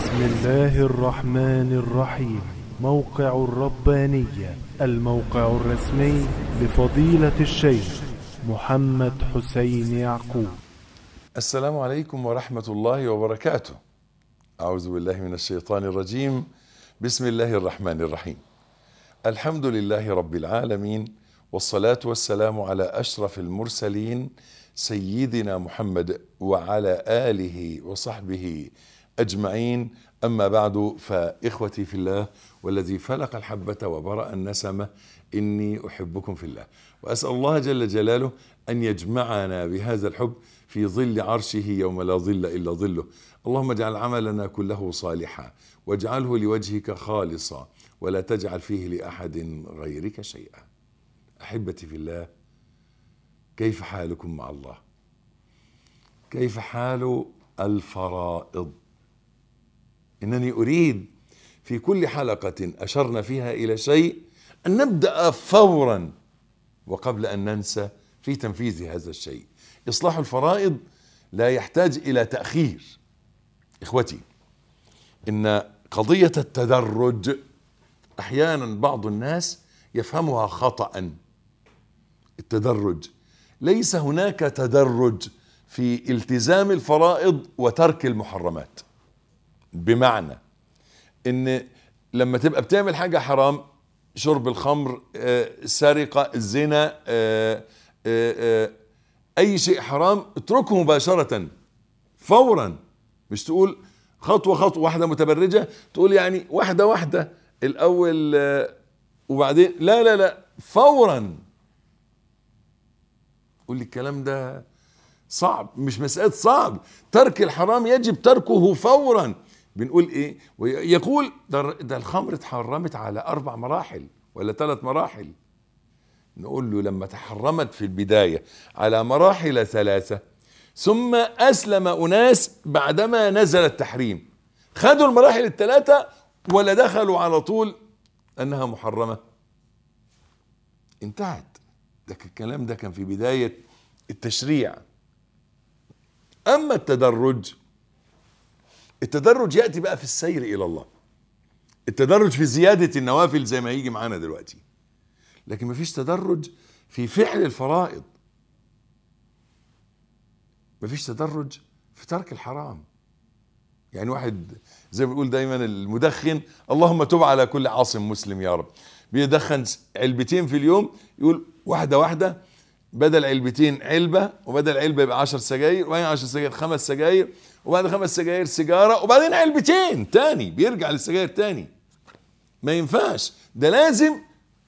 بسم الله الرحمن الرحيم موقع الربانية الموقع الرسمي لفضيلة الشيخ محمد حسين يعقوب السلام عليكم ورحمة الله وبركاته. أعوذ بالله من الشيطان الرجيم. بسم الله الرحمن الرحيم. الحمد لله رب العالمين والصلاة والسلام على أشرف المرسلين سيدنا محمد وعلى آله وصحبه أجمعين أما بعد فإخوتي في الله والذي فلق الحبة وبرأ النسمة إني أحبكم في الله وأسأل الله جل جلاله أن يجمعنا بهذا الحب في ظل عرشه يوم لا ظل إلا ظله اللهم اجعل عملنا كله صالحا واجعله لوجهك خالصا ولا تجعل فيه لأحد غيرك شيئا أحبتي في الله كيف حالكم مع الله كيف حال الفرائض انني اريد في كل حلقه اشرنا فيها الى شيء ان نبدا فورا وقبل ان ننسى في تنفيذ هذا الشيء اصلاح الفرائض لا يحتاج الى تاخير اخوتي ان قضيه التدرج احيانا بعض الناس يفهمها خطا التدرج ليس هناك تدرج في التزام الفرائض وترك المحرمات بمعنى ان لما تبقى بتعمل حاجة حرام شرب الخمر آه، سرقة الزنا آه، آه، آه، اي شيء حرام اتركه مباشرة فورا مش تقول خطوة خطوة واحدة متبرجة تقول يعني واحدة واحدة الاول آه، وبعدين لا لا لا فورا قول لي الكلام ده صعب مش مسألة صعب ترك الحرام يجب تركه فورا بنقول ايه يقول ده, ده الخمر اتحرمت على اربع مراحل ولا ثلاث مراحل نقول له لما تحرمت في البداية على مراحل ثلاثة ثم أسلم أناس بعدما نزل التحريم خدوا المراحل الثلاثة ولا دخلوا على طول أنها محرمة انتهت ده الكلام ده كان في بداية التشريع أما التدرج التدرج يأتي بقى في السير إلى الله التدرج في زيادة النوافل زي ما هيجي معانا دلوقتي لكن مفيش تدرج في فعل الفرائض مفيش تدرج في ترك الحرام يعني واحد زي ما بيقول دايما المدخن اللهم تب على كل عاصم مسلم يا رب بيدخن علبتين في اليوم يقول واحدة واحدة بدل علبتين علبة وبدل علبة يبقى 10 سجاير وبعدين 10 سجاير خمس سجاير وبعد خمس سجاير سيجارة وبعدين علبتين تاني بيرجع للسجاير تاني ما ينفعش ده لازم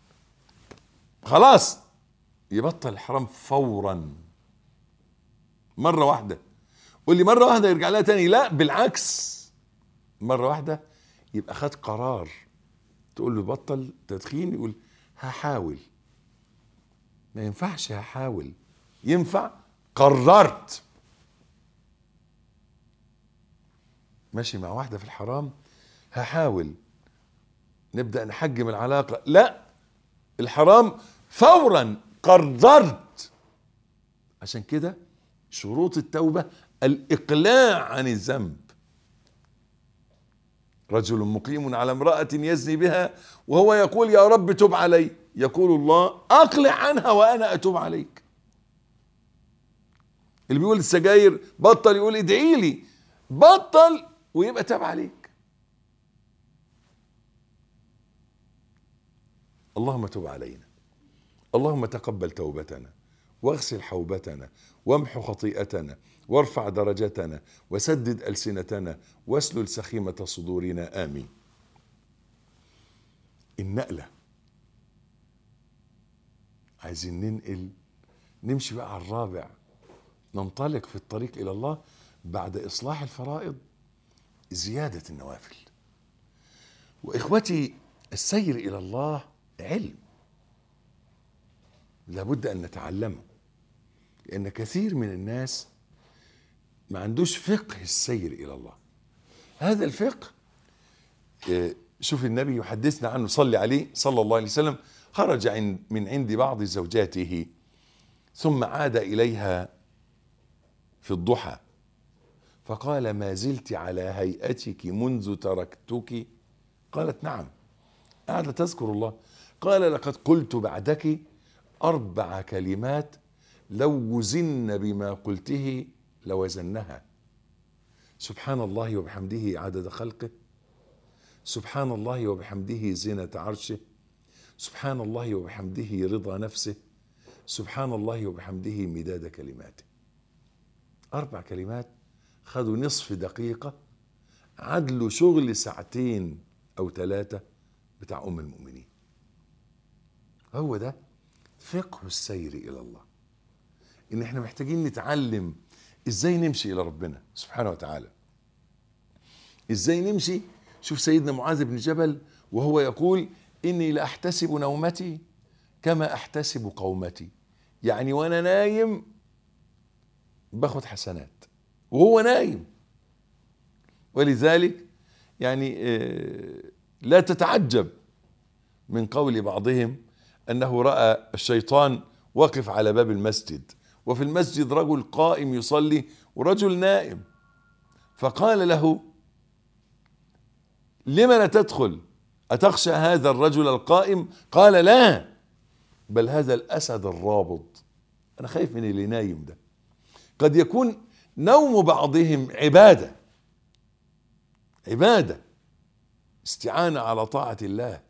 خلاص يبطل الحرام فورا مرة واحدة قول لي مرة واحدة يرجع لها تاني لا بالعكس مرة واحدة يبقى خد قرار تقول له بطل تدخين يقول هحاول ما ينفعش هحاول ينفع قررت ماشي مع واحدة في الحرام هحاول نبدأ نحجم العلاقة لا الحرام فورا قررت عشان كده شروط التوبة الإقلاع عن الذنب رجل مقيم على امرأة يزني بها وهو يقول يا رب تب علي يقول الله أقلع عنها وأنا أتوب عليك اللي بيقول السجاير بطل يقول ادعي لي بطل ويبقى تاب عليك اللهم تب علينا اللهم تقبل توبتنا واغسل حوبتنا وامحو خطيئتنا وارفع درجتنا وسدد ألسنتنا واسلل سخيمة صدورنا آمين النقلة عايزين ننقل نمشي بقى على الرابع ننطلق في الطريق إلى الله بعد إصلاح الفرائض زيادة النوافل وإخوتي السير إلى الله علم لابد أن نتعلمه لأن كثير من الناس ما عندوش فقه السير إلى الله هذا الفقه آه، شوف النبي يحدثنا عنه صلي عليه صلى الله عليه وسلم خرج عن- من عند بعض زوجاته ثم عاد إليها في الضحى فقال ما زلت على هيئتك منذ تركتك قالت نعم قاعدة تذكر الله قال لقد قلت بعدك أربع كلمات لو وزن بما قلته لوزنها سبحان الله وبحمده عدد خلقه سبحان الله وبحمده زينة عرشه سبحان الله وبحمده رضا نفسه سبحان الله وبحمده مداد كلماته أربع كلمات خدوا نصف دقيقة عدلوا شغل ساعتين أو ثلاثة بتاع أم المؤمنين هو ده فقه السير إلى الله إن إحنا محتاجين نتعلم إزاي نمشي إلى ربنا سبحانه وتعالى إزاي نمشي شوف سيدنا معاذ بن جبل وهو يقول إني لأحتسب نومتي كما أحتسب قومتي يعني وأنا نايم باخد حسنات وهو نايم ولذلك يعني آه، لا تتعجب من قول بعضهم انه راى الشيطان واقف على باب المسجد وفي المسجد رجل قائم يصلي ورجل نائم فقال له لم لا تدخل اتخشى هذا الرجل القائم قال لا بل هذا الاسد الرابض انا خايف من اللي نايم ده قد يكون نوم بعضهم عباده عباده استعانه على طاعه الله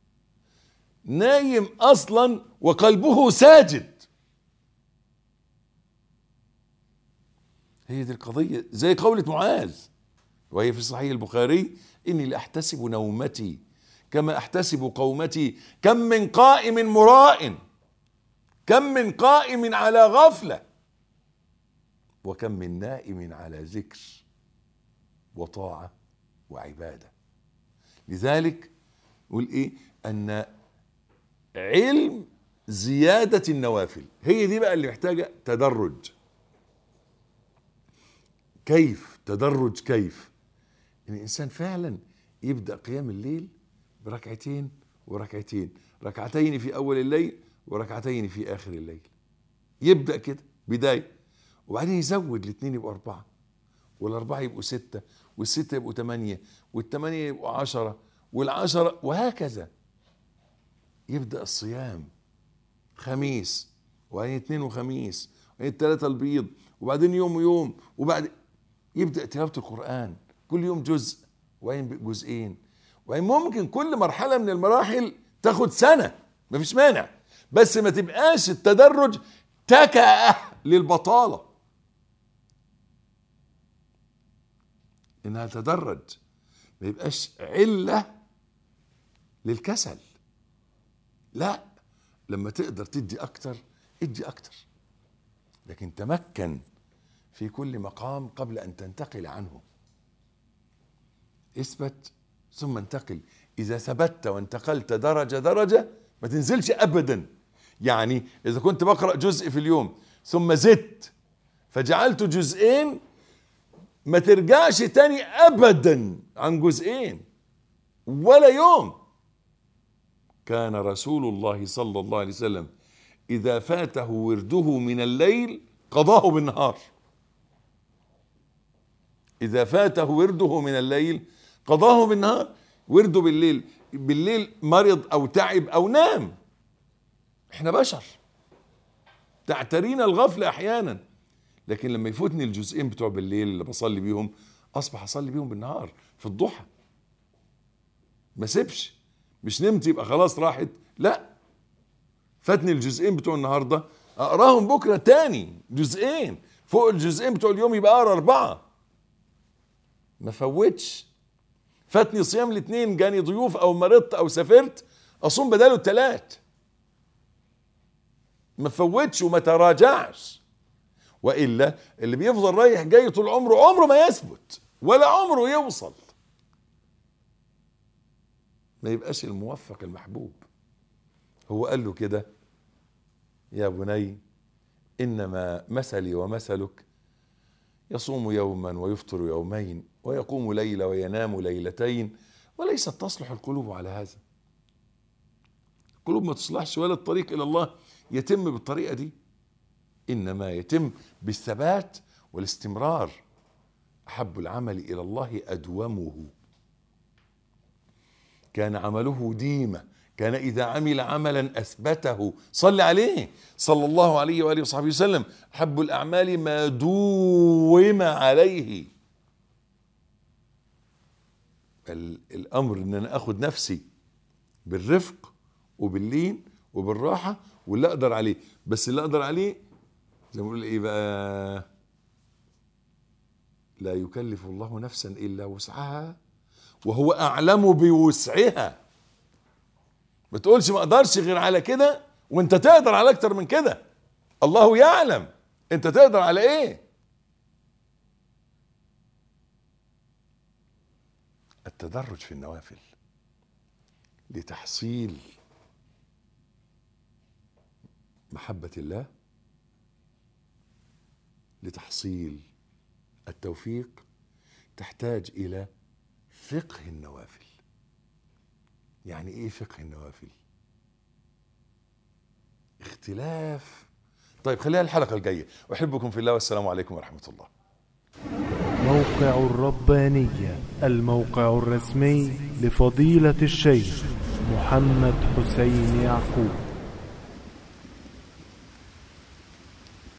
نايم اصلا وقلبه ساجد هي دي القضيه زي قولة معاذ وهي في صحيح البخاري اني لاحتسب نومتي كما احتسب قومتي كم من قائم مراء كم من قائم على غفله وكم من نائم على ذكر وطاعه وعباده لذلك يقول ايه ان علم زياده النوافل هي دي بقى اللي محتاجه تدرج كيف تدرج كيف ان الانسان فعلا يبدا قيام الليل بركعتين وركعتين ركعتين في اول الليل وركعتين في اخر الليل يبدا كده بدايه وبعدين يزود الاثنين يبقوا اربعه والاربعه يبقوا سته والسته يبقوا ثمانيه والثمانيه يبقوا عشره والعشره وهكذا يبدا الصيام خميس وبعدين اثنين وخميس وبعدين ثلاثه البيض وبعدين يوم ويوم وبعد يبدا تلاوه القران كل يوم جزء وبعدين جزئين وبعدين ممكن كل مرحله من المراحل تاخد سنه مفيش مانع بس ما تبقاش التدرج تكأة للبطاله انها تدرج ما يبقاش عله للكسل لا لما تقدر تدي اكتر ادي اكتر لكن تمكن في كل مقام قبل ان تنتقل عنه اثبت ثم انتقل اذا ثبت وانتقلت درجه درجه ما تنزلش ابدا يعني اذا كنت بقرا جزء في اليوم ثم زدت فجعلت جزئين ما ترجعش تاني ابدا عن جزئين ولا يوم كان رسول الله صلى الله عليه وسلم اذا فاته ورده من الليل قضاه بالنهار اذا فاته ورده من الليل قضاه بالنهار ورده بالليل بالليل مرض او تعب او نام احنا بشر تعترينا الغفله احيانا لكن لما يفوتني الجزئين بتوع بالليل اللي بصلي بيهم اصبح اصلي بيهم بالنهار في الضحى ما سيبش مش نمت يبقى خلاص راحت لا فاتني الجزئين بتوع النهارده اقراهم بكره تاني جزئين فوق الجزئين بتوع اليوم يبقى اقرا اربعه ما فوتش فاتني صيام الاثنين جاني ضيوف او مرضت او سافرت اصوم بداله الثلاث ما فوتش وما تراجعش والا اللي بيفضل رايح جاي طول عمره عمره ما يثبت ولا عمره يوصل ما يبقاش الموفق المحبوب هو قال له كده يا بني انما مثلي ومثلك يصوم يوما ويفطر يومين ويقوم ليله وينام ليلتين وليست تصلح القلوب على هذا القلوب ما تصلحش ولا الطريق الى الله يتم بالطريقه دي انما يتم بالثبات والاستمرار احب العمل الى الله ادومه كان عمله ديمه كان اذا عمل عملا اثبته صل عليه صلى الله عليه واله وصحبه وسلم احب الاعمال ما دوم عليه ال- الامر ان انا اخد نفسي بالرفق وباللين وبالراحه واللي اقدر عليه بس اللي اقدر عليه زي ما بنقول ايه بقى لا يكلف الله نفسا الا وسعها وهو اعلم بوسعها ما تقولش ما اقدرش غير على كده وانت تقدر على اكتر من كده الله يعلم انت تقدر على ايه التدرج في النوافل لتحصيل محبة الله لتحصيل التوفيق تحتاج إلى فقه النوافل يعني إيه فقه النوافل اختلاف طيب خليها الحلقة الجاية أحبكم في الله والسلام عليكم ورحمة الله موقع الربانية الموقع الرسمي لفضيلة الشيخ محمد حسين يعقوب